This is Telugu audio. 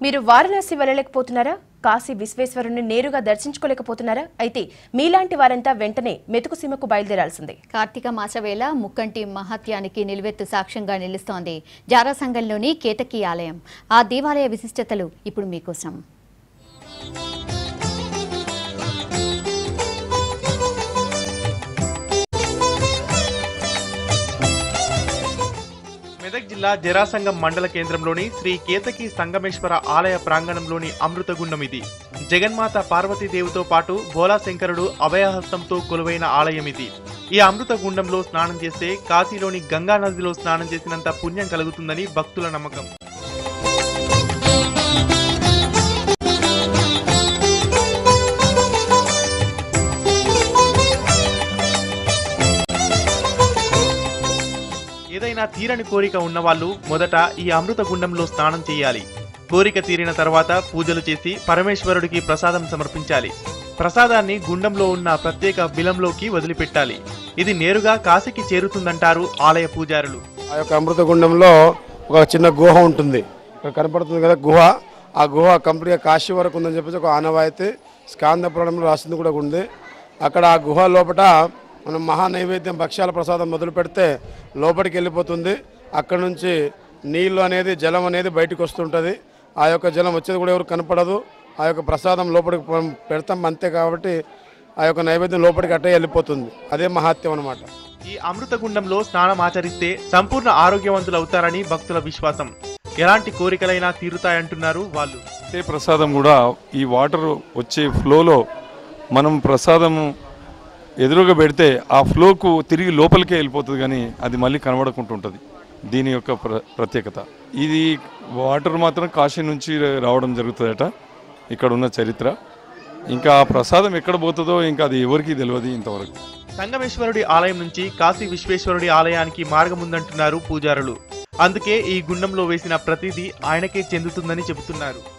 మీరు వారణాసి వెళ్ళలేకపోతున్నారా కాశీ విశ్వేశ్వరుని నేరుగా దర్శించుకోలేకపోతున్నారా అయితే మీలాంటి వారంతా వెంటనే మెతుకుసీమకు బయలుదేరాల్సిందే కార్తీక మాస వేళ ముక్కంటి మహత్యానికి నిలువెత్తు సాక్ష్యంగా నిలుస్తోంది జారాసంగంలోని కేతకి ఆలయం ఆ దేవాలయ విశిష్టతలు ఇప్పుడు మీకోసం మెదక్ జిల్లా జరాసంగం మండల కేంద్రంలోని శ్రీ కేతకి సంగమేశ్వర ఆలయ ప్రాంగణంలోని అమృతగుండం ఇది జగన్మాత పార్వతీదేవితో పాటు భోలాశంకరుడు అభయహస్తంతో కొలువైన ఆలయం ఇది ఈ అమృత గుండంలో స్నానం చేస్తే కాశీలోని గంగా నదిలో స్నానం చేసినంత పుణ్యం కలుగుతుందని భక్తుల నమ్మకం ఏదైనా తీరని కోరిక ఉన్నవాళ్ళు మొదట ఈ అమృత గుండంలో స్నానం చేయాలి కోరిక తీరిన తర్వాత పూజలు చేసి పరమేశ్వరుడికి ప్రసాదం సమర్పించాలి ప్రసాదాన్ని గుండంలో ఉన్న ప్రత్యేక బిలంలోకి వదిలిపెట్టాలి ఇది నేరుగా కాశీకి చేరుతుందంటారు ఆలయ పూజారులు ఆ యొక్క అమృతగుండంలో ఒక చిన్న గుహ ఉంటుంది ఇక్కడ కనపడుతుంది కదా గుహ ఆ గుహ కంప్లీట్గా కాశీ వరకు ఉందని చెప్పేసి ఒక ఆనవాయితీ స్కాంద పురాణంలో రాసింది కూడా ఉంది అక్కడ ఆ గుహ లోపల మనం మహా నైవేద్యం భక్ష్యాల ప్రసాదం మొదలు పెడితే లోపలికి వెళ్ళిపోతుంది అక్కడ నుంచి నీళ్ళు అనేది జలం అనేది బయటకు వస్తుంటుంది ఆ యొక్క జలం వచ్చేది కూడా ఎవరు కనపడదు ఆ యొక్క ప్రసాదం లోపలికి పం- పెడతాం అంతే కాబట్టి ఆ యొక్క నైవేద్యం లోపలికి అట్టే వెళ్ళిపోతుంది అదే మహాత్యం అనమాట ఈ అమృత గుండంలో స్నానం ఆచరిస్తే సంపూర్ణ ఆరోగ్యవంతులు అవుతారని భక్తుల విశ్వాసం ఎలాంటి కోరికలైనా తీరుతాయంటున్నారు వాళ్ళు ఏ ప్రసాదం కూడా ఈ వాటర్ వచ్చే ఫ్లోలో మనం ప్రసాదం ఎదురుగా పెడితే ఆ ఫ్లోకు తిరిగి లోపలికే వెళ్ళిపోతుంది కానీ అది మళ్ళీ కనబడకుంటుంటుంది దీని యొక్క ప్ర ప్రత్యేకత ఇది వాటర్ మాత్రం కాశీ నుంచి రావడం జరుగుతుందట ఇక్కడ ఉన్న చరిత్ర ఇంకా ఆ ప్రసాదం ఎక్కడ పోతుందో ఇంకా అది ఎవరికీ తెలియదు ఇంతవరకు సంగమేశ్వరుడి ఆలయం నుంచి కాశీ విశ్వేశ్వరుడి ఆలయానికి మార్గం ఉందంటున్నారు పూజారులు అందుకే ఈ గుండంలో వేసిన ప్రతిదీ ఆయనకే చెందుతుందని చెబుతున్నారు